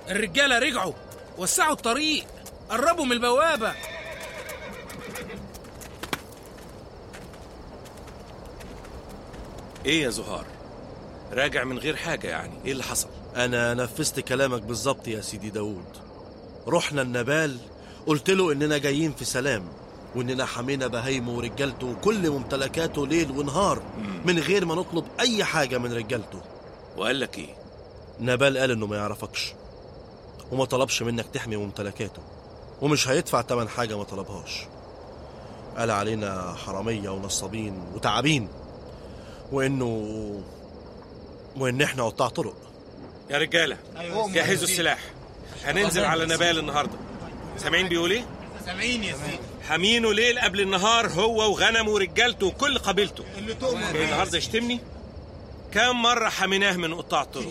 الرجالة رجعوا وسعوا الطريق قربوا من البوابة ايه يا زهار راجع من غير حاجة يعني ايه اللي حصل أنا نفذت كلامك بالظبط يا سيدي داود رحنا النبال قلت له إننا جايين في سلام وإننا حمينا بهايمه ورجالته وكل ممتلكاته ليل ونهار من غير ما نطلب أي حاجة من رجالته وقال لك ايه نبال قال إنه ما يعرفكش وما طلبش منك تحمي ممتلكاته ومش هيدفع تمن حاجة ما طلبهاش قال علينا حرامية ونصابين وتعابين وإنه وإن إحنا قطاع طرق يا رجالة جهزوا السلاح هننزل على نبال النهاردة سامعين بيقول ايه سامعين يا سيدي حامينه ليل قبل النهار هو وغنمه ورجالته وكل قبيلته اللي تؤمر جاي النهارده يشتمني كم مرة حميناه من قطاع الطرق